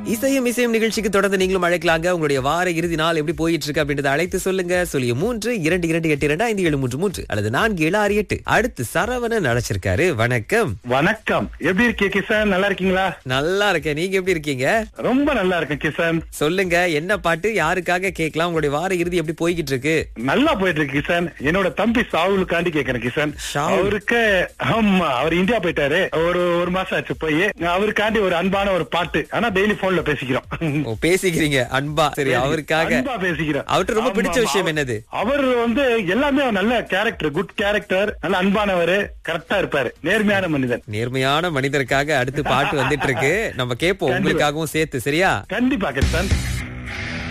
இசையும் இசையும் நிகழ்ச்சிக்கு தொடர்ந்து நீங்களும் அழைக்கலாங்க உங்களுடைய வார இறுதி நாள் எப்படி போயிட்டு இருக்கு அப்படின்றத அழைத்து சொல்லுங்க சொல்லிய மூன்று இரண்டு இரண்டு எட்டு இரண்டு ஐந்து ஏழு மூன்று மூன்று அல்லது நான்கு ஏழு ஆறு எட்டு அடுத்து சரவணன் அழைச்சிருக்காரு வணக்கம் வணக்கம் எப்படி இருக்கீங்க கிசான் நல்லா இருக்கீங்களா நல்லா இருக்கேன் நீங்க எப்படி இருக்கீங்க ரொம்ப நல்லா இருக்கேன் கிசான் சொல்லுங்க என்ன பாட்டு யாருக்காக கேட்கலாம் உங்களுடைய வார இறுதி எப்படி போய்கிட்டு இருக்கு நல்லா போயிட்டு இருக்கு கிசான் என்னோட தம்பி சாவுலுக்காண்டி கேக்குறேன் கிசான் ஷாவுல். அவருக்கு ஆமா அவர் இந்தியா போயிட்டாரு ஒரு ஒரு மாசம் ஆச்சு போய் அவருக்காண்டி ஒரு அன்பான ஒரு பாட்டு ஆனா டெய்லி போன்ல பேசிக்கிறோம் ஓ பேசிக்கிறீங்க அன்பா சரி அவருக்காக அன்பா பேசிக்கிறோம் அவர்ட்ட ரொம்ப பிடிச்ச ஆமா, விஷயம் ஆமா. என்னது அவர் வந்து எல்லாமே ஒரு நல்ல கேரக்டர் குட் கேரக்டர் நல்ல அன்பானவர் கரெக்டா இருப்பாரு நேர்மையான மனிதன் நேர்மையான மனிதருக்காக அடுத்து பாட்டு வந்துட்டு இருக்கு நம்ம கேட்போம் கண்டிப்பா. உங்களுக்காகவும் சேர்த்து சரியா கண்டிப்பா கிசான்